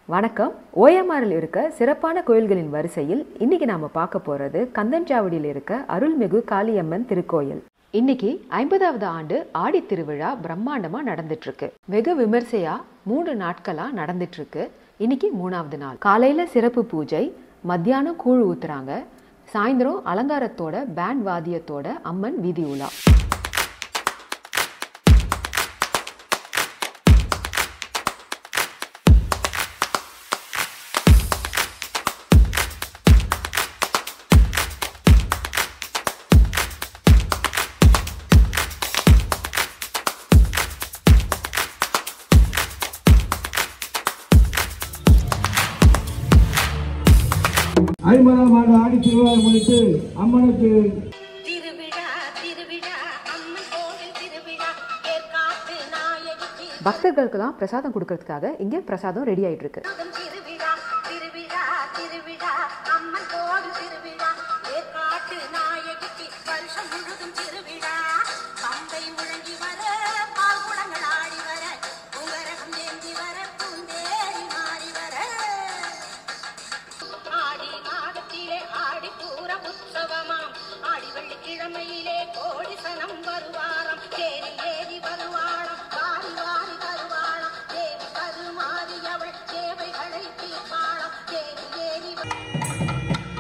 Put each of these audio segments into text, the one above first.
வணக்கம் ஓஎம்ஆரில் இருக்க சிறப்பான கோயில்களின் வரிசையில் இன்னைக்கு நாம பார்க்க போறது கந்தன்சாவடியில் இருக்க அருள்மிகு காளியம்மன் திருக்கோயில் இன்னைக்கு ஐம்பதாவது ஆண்டு ஆடி திருவிழா பிரம்மாண்டமா நடந்துட்டு இருக்கு வெகு விமர்சையா மூன்று நாட்களா நடந்துட்டு இருக்கு இன்னைக்கு மூணாவது நாள் காலையில சிறப்பு பூஜை மத்தியானம் கூழ் ஊத்துறாங்க சாயந்தரம் அலங்காரத்தோட பேண்ட் வாத்தியத்தோட அம்மன் வீதி உலா ஐம்பதாம் ஆண்டு ஆடி திருவிழா முன்னிட்டு அம்மனுக்கு திருவிழா திருவிழா அம்மன் கோவில் திருவிழா ஏற்காட்டு நாயகி பக்தர்களுக்கு தான் பிரசாதம் கொடுக்கறதுக்காக இங்கே பிரசாதம் ரெடி ஆயிட்டு இருக்கு திருவிழா திருவிழா திருவிழா திருவிழா அம்மன் கோவில் திருவிழா ஏற்காட்டு நாயகிக்கு வருஷம் முழுதும் திருவிழா பம்பை முழங்கி வர பால் குடங்கள் ஆடி வர உங்கரகம் ஏந்தி வர பூந்தேரி மாறி வர ஆடி மாதத்திலே ஆடி பூர உற்சவமாம் ஆடி வெள்ளிக்கிழமையிலே கோடி சனம் வருவாராம் தேரி ஏறி வருவாளாம் வாரி வாரி தருவாளாம் தேவி கருமாறி அவள் தேவைகளை தீர்ப்பாளாம் தேரி ஏறி வ-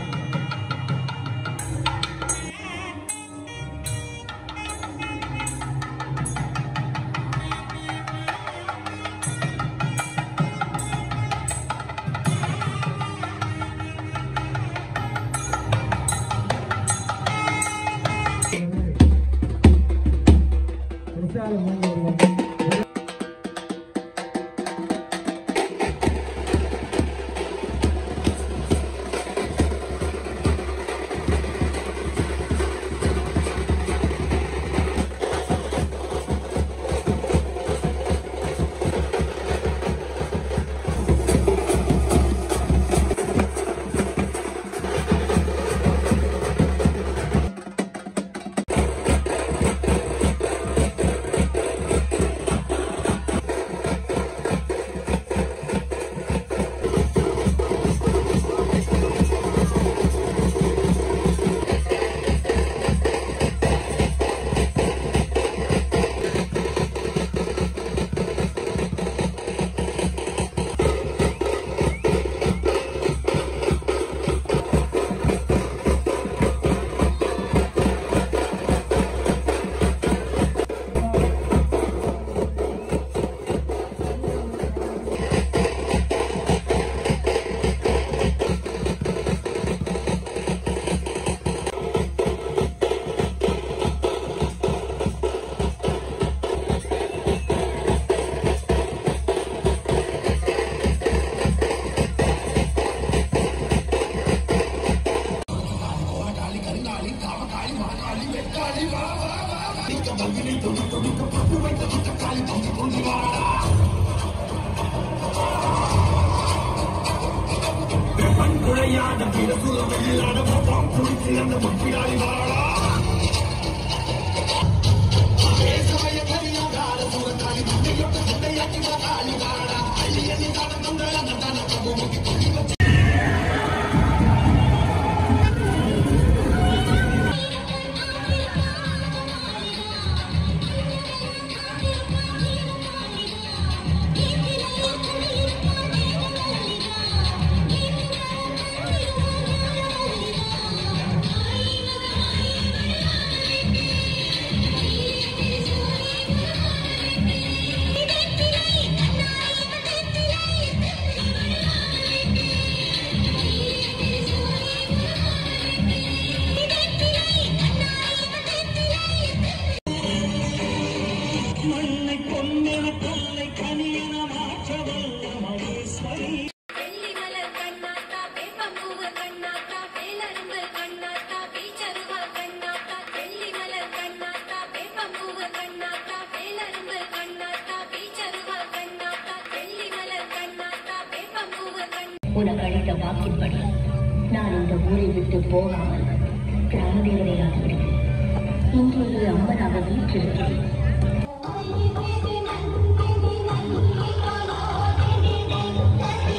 வெள்ளி மலர் கண்ணாத்தா வேப்பம்பூவ கண்ணாத்தா வேலரும்பு கண்ணாத்தா பீச்சருவ கண்ணாத்தா வெள்ளி மலர் கண்ணாத்தா வேப்பம்பூவ கண்ணாத்தா வேலரும்பு கண்ணாத்தா பீச்சருவ கண்ணாத்தா வெள்ளி மலர் கண்ணாத்தா வேப்பம்பூவ கண்ணாத்தா உனக்கு அளித்த வாக்கின்படி நான் இந்த ஊரை விட்டு போகாமல் கிராம தேவதையாக விடுகிறேன் இங்கேயே அம்மனாக வீற்றிருக்கிறேன் நன்றி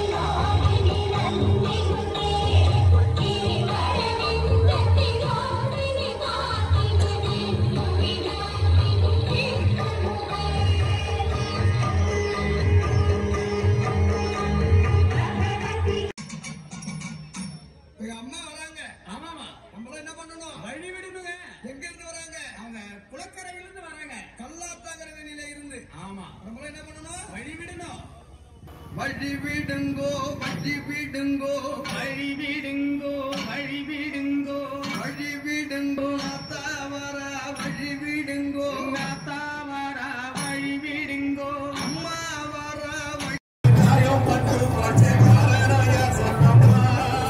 வழி விடுங்கோ வழி விடுங்கோ வழி விடுங்கோ வழி விடுங்கோ வழி விடுங்கோ தாவர வழி விடுங்கோ தாவர வழி விடுங்கோ அம்மா வர வழி பட்டு போட்டு காலராய சொன்னம்மா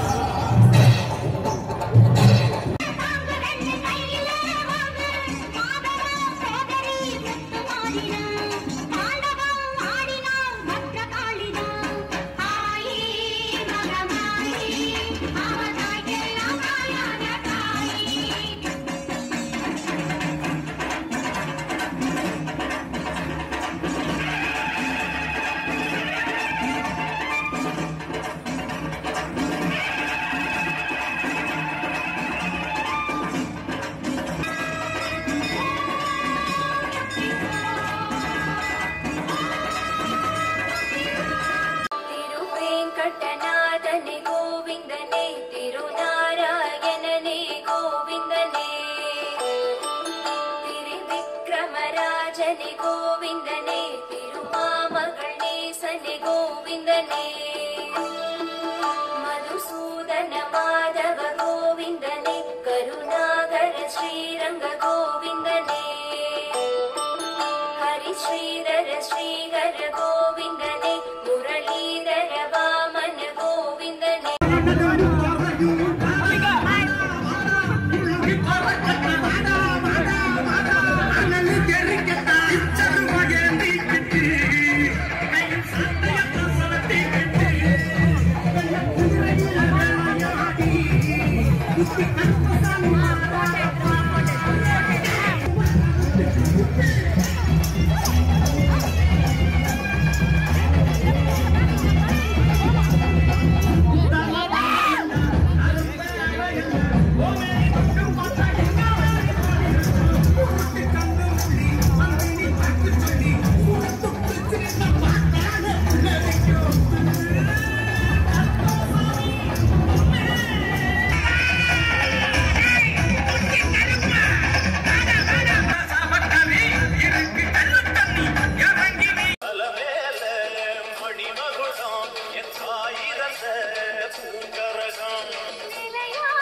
திருவேங்கடநாதனே கோவிந்தனே திருநாராயணனே கோவிந்தனே திருவிக்ரமராஜனே கோவிந்தனே திருமாமகள் நேசனே கோவிந்தனே மதுசூதன மாதவ கோவிந்தனே கருணாகர ஸ்ரீரங்க கோவிந்தனே ஹரி ஸ்ரீதர ஸ்ரீகர கோவிந்தனே முரளீதர வாமன கோவிந்தனே அலமேல மணிமகுடம் என் தாயிரந்த பூங்கரகம்